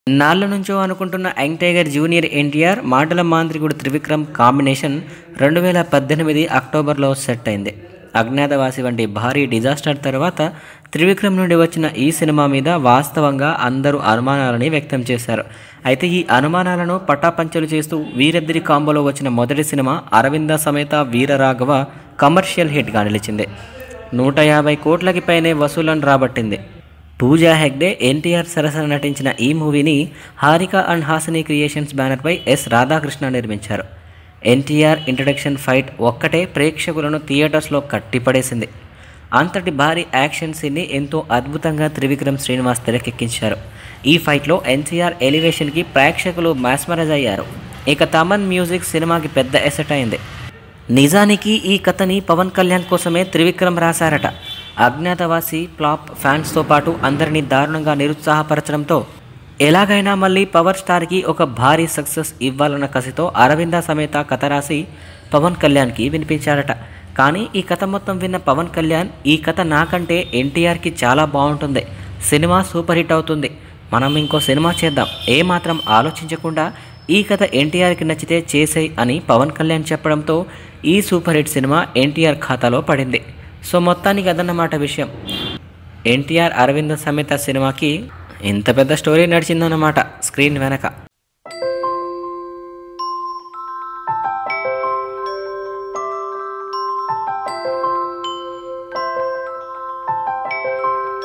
నాళ్ళ నుంచో అనుకుంటున్న యంగ్ టైగర్ జూనియర్ ఎన్టీఆర్ మాటల మాంత్రికుడు త్రివిక్రమ్ కాంబినేషన్ రెండు వేల పద్దెనిమిది అక్టోబర్లో సెట్ అయింది అజ్ఞాతవాసి వంటి భారీ డిజాస్టర్ తర్వాత త్రివిక్రమ్ నుండి వచ్చిన ఈ సినిమా మీద వాస్తవంగా అందరూ అనుమానాలని వ్యక్తం చేశారు అయితే ఈ అనుమానాలను పటాపంచలు చేస్తూ వీరిద్దరి కాంబోలో వచ్చిన మొదటి సినిమా అరవింద సమేత వీరరాఘవ కమర్షియల్ హిట్గా నిలిచింది నూట యాభై కోట్లకి పైనే వసూలను రాబట్టింది పూజా హెగ్డే ఎన్టీఆర్ సరసన నటించిన ఈ మూవీని హారిక అండ్ హాసిని క్రియేషన్స్ బ్యానర్పై ఎస్ రాధాకృష్ణ నిర్మించారు ఎన్టీఆర్ ఇంట్రడక్షన్ ఫైట్ ఒక్కటే ప్రేక్షకులను థియేటర్స్లో కట్టిపడేసింది అంతటి భారీ యాక్షన్ సీన్ని ఎంతో అద్భుతంగా త్రివిక్రమ్ శ్రీనివాస్ తెరకెక్కించారు ఈ ఫైట్లో ఎన్టీఆర్ ఎలివేషన్కి ప్రేక్షకులు మ్యాస్మరైజ్ అయ్యారు ఇక తమన్ మ్యూజిక్ సినిమాకి పెద్ద ఎసెట్ అయింది నిజానికి ఈ కథని పవన్ కళ్యాణ్ కోసమే త్రివిక్రమ్ రాశారట అజ్ఞాతవాసి ఫ్లాప్ ఫ్యాన్స్తో పాటు అందరినీ దారుణంగా నిరుత్సాహపరచడంతో ఎలాగైనా మళ్ళీ పవర్ స్టార్కి ఒక భారీ సక్సెస్ ఇవ్వాలన్న కసితో అరవింద సమేత కథ రాసి పవన్ కళ్యాణ్కి వినిపించారట కానీ ఈ కథ మొత్తం విన్న పవన్ కళ్యాణ్ ఈ కథ నాకంటే ఎన్టీఆర్కి చాలా బాగుంటుంది సినిమా సూపర్ హిట్ అవుతుంది మనం ఇంకో సినిమా చేద్దాం ఏమాత్రం ఆలోచించకుండా ఈ కథ ఎన్టీఆర్కి నచ్చితే చేసేయ్ అని పవన్ కళ్యాణ్ చెప్పడంతో ఈ సూపర్ హిట్ సినిమా ఎన్టీఆర్ ఖాతాలో పడింది సో మొత్తానికి అదన్నమాట విషయం ఎన్టీఆర్ అరవింద సమేత సినిమాకి ఇంత పెద్ద స్టోరీ నడిచిందన్నమాట స్క్రీన్ వెనక